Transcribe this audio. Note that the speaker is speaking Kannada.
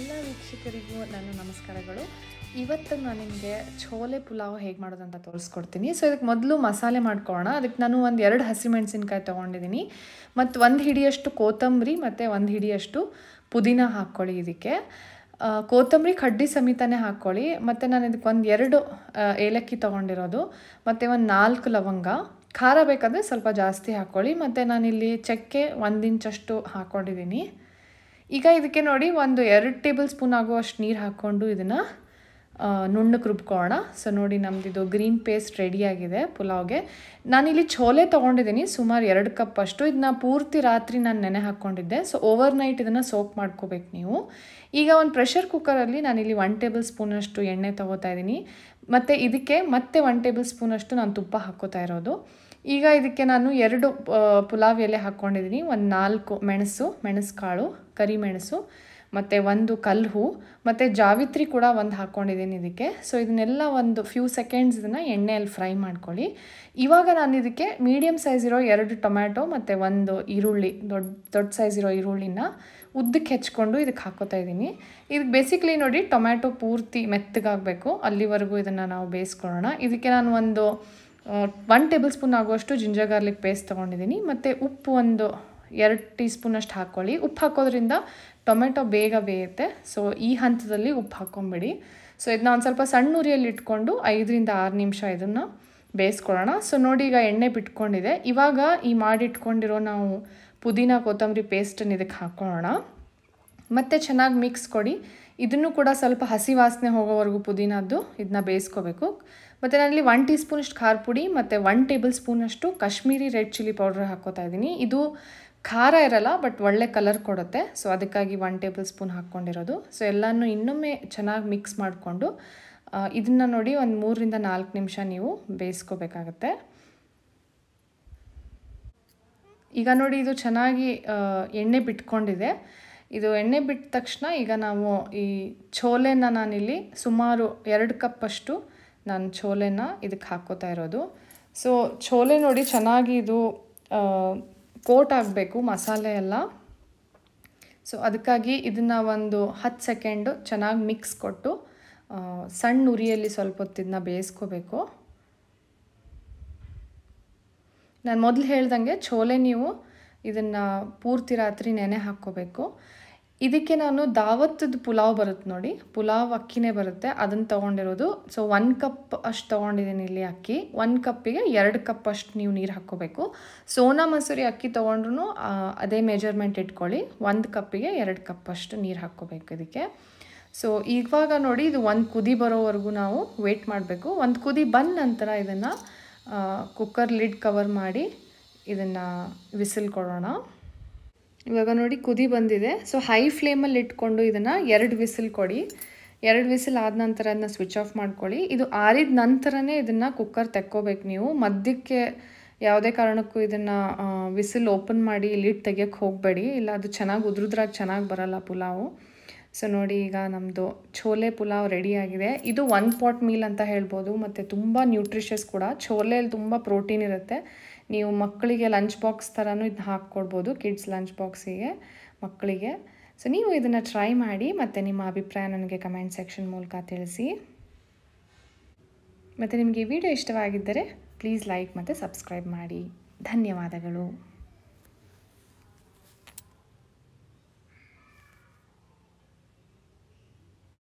ಎಲ್ಲ ವೀಕ್ಷಕರಿಗೂ ನನ್ನ ನಮಸ್ಕಾರಗಳು ಇವತ್ತು ನಾನು ನಿಮಗೆ ಛೋಲೆ ಪುಲಾವ್ ಹೇಗೆ ಮಾಡೋದು ಅಂತ ತೋರಿಸ್ಕೊಡ್ತೀನಿ ಸೊ ಇದಕ್ಕೆ ಮೊದಲು ಮಸಾಲೆ ಮಾಡ್ಕೊಳ್ಳೋಣ ಅದಕ್ಕೆ ನಾನು ಒಂದು ಎರಡು ಹಸಿಮೆಣಸಿನ್ಕಾಯಿ ತೊಗೊಂಡಿದ್ದೀನಿ ಮತ್ತು ಒಂದು ಹಿಡಿಯಷ್ಟು ಕೊತ್ತಂಬರಿ ಮತ್ತು ಒಂದು ಹಿಡಿಯಷ್ಟು ಪುದೀನ ಹಾಕ್ಕೊಳ್ಳಿ ಇದಕ್ಕೆ ಆ, ಕೊತ್ತಂಬರಿ ಕಡ್ಡಿ ಸಮೇತನೇ ಹಾಕ್ಕೊಳ್ಳಿ ಮತ್ತು ನಾನು ಇದಕ್ಕೆ ಒಂದು ಎರಡು ಆ, ಏಲಕ್ಕಿ ತೊಗೊಂಡಿರೋದು ಮತ್ತು ಒಂದು ನಾಲ್ಕು ಲವಂಗ ಖಾರ ಬೇಕಾದರೆ ಸ್ವಲ್ಪ ಜಾಸ್ತಿ ಹಾಕ್ಕೊಳ್ಳಿ ಮತ್ತು ನಾನಿಲ್ಲಿ ಚಕ್ಕೆ ಒಂದು ಇಂಚಷ್ಟು ಹಾಕ್ಕೊಂಡಿದ್ದೀನಿ ಈಗ ಇದಕ್ಕೆ ನೋಡಿ ಒಂದು ಎರಡು ಟೇಬಲ್ ಸ್ಪೂನ್ ಆಗುವಷ್ಟು ನೀರು ಹಾಕ್ಕೊಂಡು ಇದನ್ನು ನುಣ್ಣಕ್ಕೆ ರುಬ್ಕೊಳ್ಳೋಣ ಸೊ ನೋಡಿ ನಮ್ಮದಿದು ಗ್ರೀನ್ ಪೇಸ್ಟ್ ರೆಡಿಯಾಗಿದೆ ಪುಲಾವ್ಗೆ ನಾನಿಲ್ಲಿ ಛೋಲೆ ತೊಗೊಂಡಿದ್ದೀನಿ ಸುಮಾರು ಎರಡು ಕಪ್ ಅಷ್ಟು ಇದನ್ನ ಪೂರ್ತಿ ರಾತ್ರಿ ನಾನು ನೆನೆ ಹಾಕ್ಕೊಂಡಿದ್ದೆ ಸೊ ಓವರ್ ನೈಟ್ ಇದನ್ನು ಸೋಕ್ ಮಾಡ್ಕೋಬೇಕು ನೀವು ಈಗ ಒಂದು ಪ್ರೆಷರ್ ಕುಕ್ಕರಲ್ಲಿ ನಾನಿಲ್ಲಿ ಒನ್ ಟೇಬಲ್ ಸ್ಪೂನಷ್ಟು ಎಣ್ಣೆ ತೊಗೋತಾ ಇದ್ದೀನಿ ಮತ್ತು ಇದಕ್ಕೆ ಮತ್ತೆ ಒನ್ ಟೇಬಲ್ ಸ್ಪೂನಷ್ಟು ನಾನು ತುಪ್ಪ ಹಾಕ್ಕೋತಾ ಇರೋದು ಈಗ ಇದಕ್ಕೆ ನಾನು ಎರಡು ಆ, ಪುಲಾವ್ ಎಲೆ ಹಾಕ್ಕೊಂಡಿದ್ದೀನಿ ಒಂದು ನಾಲ್ಕು ಮೆಣಸು ಮೆಣಸು ಕಾಳು ಕರಿಮೆಣಸು ಮತ್ತು ಒಂದು ಕಲ್ಲು ಹೂ ಮತ್ತು ಜಾವಿತ್ರಿ ಕೂಡ ಒಂದು ಹಾಕ್ಕೊಂಡಿದ್ದೀನಿ ಇದಕ್ಕೆ ಸೊ ಇದನ್ನೆಲ್ಲ ಒಂದು ಫ್ಯೂ ಸೆಕೆಂಡ್ಸ್ ಇದನ್ನು ಎಣ್ಣೆಯಲ್ಲಿ ಫ್ರೈ ಮಾಡ್ಕೊಳ್ಳಿ ಇವಾಗ ನಾನು ಇದಕ್ಕೆ ಮೀಡಿಯಮ್ ಸೈಜ್ ಇರೋ ಎರಡು ಟೊಮ್ಯಾಟೊ ಮತ್ತು ಒಂದು ಈರುಳ್ಳಿ ದೊಡ್ಡ ದೊಡ್ಡ ಸೈಜ್ ಇರೋ ಈರುಳ್ಳಿನ ಉದ್ದಕ್ಕೆ ಹೆಚ್ಕೊಂಡು ಇದಕ್ಕೆ ಹಾಕೋತಾ ಇದ್ದೀನಿ ಇದಕ್ಕೆ ಬೇಸಿಕ್ಲಿ ನೋಡಿ ಟೊಮ್ಯಾಟೊ ಪೂರ್ತಿ ಮೆತ್ತಗಾಗಬೇಕು ಅಲ್ಲಿವರೆಗೂ ಇದನ್ನು ನಾವು ಬೇಯಿಸ್ಕೊಳ್ಳೋಣ ಇದಕ್ಕೆ ನಾನು ಒಂದು ಒನ್ ಟೇಬಲ್ ಸ್ಪೂನ್ ಆಗುವಷ್ಟು ಜಿಂಜರ್ ಗಾರ್ಲಿಕ್ ಪೇಸ್ಟ್ ತೊಗೊಂಡಿದ್ದೀನಿ ಮತ್ತು ಉಪ್ಪು ಒಂದು ಎರಡು ಟೀ ಸ್ಪೂನಷ್ಟು ಹಾಕ್ಕೊಳ್ಳಿ ಉಪ್ಪು ಹಾಕೋದ್ರಿಂದ ಟೊಮೆಟೊ ಬೇಗ ಬೇಯುತ್ತೆ ಸೊ ಈ ಹಂತದಲ್ಲಿ ಉಪ್ಪು ಹಾಕ್ಕೊಂಬಿಡಿ ಸೊ ಇದನ್ನ ಒಂದು ಸ್ವಲ್ಪ ಸಣ್ಣ ಉರಿಯಲ್ಲಿ ಇಟ್ಕೊಂಡು ಐದರಿಂದ ಆರು ನಿಮಿಷ ಇದನ್ನು ಬೇಯಿಸ್ಕೊಳ್ಳೋಣ ಸೊ ನೋಡಿ ಈಗ ಎಣ್ಣೆ ಬಿಟ್ಕೊಂಡಿದೆ ಇವಾಗ ಈ ಮಾಡಿಟ್ಕೊಂಡಿರೋ ನಾವು ಪುದೀನ ಕೊತ್ತಂಬರಿ ಪೇಸ್ಟನ್ನು ಇದಕ್ಕೆ ಹಾಕ್ಕೊಳ್ಳೋಣ ಮತ್ತು ಚೆನ್ನಾಗಿ ಮಿಕ್ಸ್ ಕೊಡಿ ಇದನ್ನು ಕೂಡ ಸ್ವಲ್ಪ ಹಸಿ ವಾಸನೆ ಹೋಗೋವರೆಗೂ ಪುದೀನದ್ದು ಇದನ್ನ ಬೇಯಿಸ್ಕೋಬೇಕು ಮತ್ತು ನಾನಲ್ಲಿ ಒನ್ ಟೀ ಸ್ಪೂನಷ್ಟು ಖಾರ ಪುಡಿ ಮತ್ತು ಒನ್ ಟೇಬಲ್ ಸ್ಪೂನಷ್ಟು ಕಾಶ್ಮೀರಿ ರೆಡ್ ಚಿಲ್ಲಿ ಪೌಡ್ರ್ ಹಾಕ್ಕೋತಾ ಇದ್ದೀನಿ ಇದು ಖಾರ ಇರಲ್ಲ ಬಟ್ ಒಳ್ಳೆ ಕಲರ್ ಕೊಡುತ್ತೆ ಸೊ ಅದಕ್ಕಾಗಿ ಒನ್ ಟೇಬಲ್ ಸ್ಪೂನ್ ಹಾಕ್ಕೊಂಡಿರೋದು ಸೊ ಎಲ್ಲನೂ ಇನ್ನೊಮ್ಮೆ ಚೆನ್ನಾಗಿ ಮಿಕ್ಸ್ ಮಾಡಿಕೊಂಡು ಇದನ್ನು ನೋಡಿ ಒಂದು ಮೂರರಿಂದ ನಾಲ್ಕು ನಿಮಿಷ ನೀವು ಬೇಯಿಸ್ಕೋಬೇಕಾಗತ್ತೆ ಈಗ ನೋಡಿ ಇದು ಚೆನ್ನಾಗಿ ಆ, ಎಣ್ಣೆ ಬಿಟ್ಕೊಂಡಿದೆ ಇದು ಎಣ್ಣೆ ಬಿಟ್ಟ ತಕ್ಷಣ ಈಗ ನಾವು ಈ ಛೋಲೆನ ನಾನಿಲ್ಲಿ ಸುಮಾರು ಎರಡು ಕಪ್ಪಷ್ಟು ನಾನು ಛೋಲೆನ ಇದಕ್ಕೆ ಹಾಕ್ಕೋತಾ ಇರೋದು ಸೊ ಛೋಲೆ ನೋಡಿ ಚೆನ್ನಾಗಿ ಇದು ಕೋಟ್ ಆಗಬೇಕು ಮಸಾಲೆ ಎಲ್ಲ ಸೊ ಅದಕ್ಕಾಗಿ ಇದನ್ನು ಒಂದು ಹತ್ತು ಸೆಕೆಂಡು ಚೆನ್ನಾಗಿ ಮಿಕ್ಸ್ ಕೊಟ್ಟು ಆ, ಸಣ್ಣ ಉರಿಯಲ್ಲಿ ಸ್ವಲ್ಪ ಹೊತ್ತು ಇದನ್ನ ಬೇಯಿಸ್ಕೋಬೇಕು ನಾನು ಮೊದಲು ಹೇಳ್ದಂಗೆ ಛೋಲೆ ನೀವು ಇದನ್ನು ಪೂರ್ತಿ ರಾತ್ರಿ ನೆನೆ ಹಾಕ್ಕೋಬೇಕು ಇದಕ್ಕೆ ನಾನು ದಾವತ್ತದ ಪುಲಾವ್ ಬರುತ್ತೆ ನೋಡಿ ಪುಲಾವ್ ಅಕ್ಕಿನೇ ಬರುತ್ತೆ ಅದನ್ನು ತೊಗೊಂಡಿರೋದು ಸೊ ಒನ್ ಕಪ್ ಅಷ್ಟು ತೊಗೊಂಡಿದ್ದೀನಿ ಇಲ್ಲಿ ಅಕ್ಕಿ ಒಂದು ಕಪ್ಪಿಗೆ ಎರಡು ಕಪ್ ಅಷ್ಟು ನೀವು ನೀರು ಹಾಕ್ಕೋಬೇಕು ಸೋನಾ ಮಸೂರಿ ಅಕ್ಕಿ ತೊಗೊಂಡ್ರು ಅದೇ ಮೆಜರ್ಮೆಂಟ್ ಇಟ್ಕೊಳ್ಳಿ ಒಂದು ಕಪ್ಪಿಗೆ ಎರಡು ಕಪ್ ಅಷ್ಟು ನೀರು ಹಾಕ್ಕೋಬೇಕು ಇದಕ್ಕೆ ಸೊ ಇವಾಗ ನೋಡಿ ಇದು ಒಂದು ಕುದಿ ಬರೋವರೆಗೂ ನಾವು ವೆಯ್ಟ್ ಮಾಡಬೇಕು ಒಂದು ಕುದಿ ಬಂದ ನಂತರ ಇದನ್ನು ಕುಕ್ಕರ್ ಲಿಡ್ ಕವರ್ ಮಾಡಿ ಇದನ್ನು ವಿಸಿಲ್ ಕೊಡೋಣ ಇವಾಗ ನೋಡಿ ಕುದಿ ಬಂದಿದೆ ಸೊ ಹೈ ಫ್ಲೇಮಲ್ಲಿ ಇಟ್ಕೊಂಡು ಇದನ್ನು ಎರಡು ವಿಸಿಲ್ ಕೊಡಿ ಎರಡು ವಿಸಿಲ್ ಆದ ನಂತರ ಅದನ್ನ ಸ್ವಿಚ್ ಆಫ್ ಮಾಡ್ಕೊಳ್ಳಿ ಇದು ಆರಿದ ನಂತರನೇ ಇದನ್ನು ಕುಕ್ಕರ್ ತೆಕ್ಕೋಬೇಕು ನೀವು ಮಧ್ಯಕ್ಕೆ ಯಾವುದೇ ಕಾರಣಕ್ಕೂ ಇದನ್ನು ವಿಸಿಲ್ ಓಪನ್ ಮಾಡಿ ಲಿಡ್ ತೆಗಿಯೋಕ್ಕೆ ಹೋಗಬೇಡಿ ಇಲ್ಲ ಅದು ಚೆನ್ನಾಗಿ ಉದ್ರುದ್ರಾಗಿ ಚೆನ್ನಾಗಿ ಬರಲ್ಲ ಪುಲಾವು ಸೊ ನೋಡಿ ಈಗ ನಮ್ಮದು ಛೋಲೆ ಪುಲಾವ್ ರೆಡಿಯಾಗಿದೆ ಇದು ಒನ್ ಪಾಟ್ ಮೀಲ್ ಅಂತ ಹೇಳ್ಬೋದು ಮತ್ತು ತುಂಬ ನ್ಯೂಟ್ರಿಷಸ್ ಕೂಡ ಛೋಲೆಯಲ್ಲಿ ತುಂಬ ಪ್ರೋಟೀನ್ ಇರುತ್ತೆ ನೀವು ಮಕ್ಕಳಿಗೆ ಲಂಚ್ ಬಾಕ್ಸ್ ಥರನೂ ಇದನ್ನ ಹಾಕ್ಕೊಡ್ಬೋದು ಕಿಡ್ಸ್ ಲಂಚ್ ಬಾಕ್ಸಿಗೆ ಮಕ್ಕಳಿಗೆ ಸೊ ನೀವು ಇದನ್ನು ಟ್ರೈ ಮಾಡಿ ಮತ್ತು ನಿಮ್ಮ ಅಭಿಪ್ರಾಯ ನನಗೆ ಕಮೆಂಟ್ ಸೆಕ್ಷನ್ ಮೂಲಕ ತಿಳಿಸಿ ಮತ್ತು ನಿಮಗೆ ಈ ವಿಡಿಯೋ ಇಷ್ಟವಾಗಿದ್ದರೆ ಪ್ಲೀಸ್ ಲೈಕ್ ಮತ್ತು ಸಬ್ಸ್ಕ್ರೈಬ್ ಮಾಡಿ ಧನ್ಯವಾದಗಳು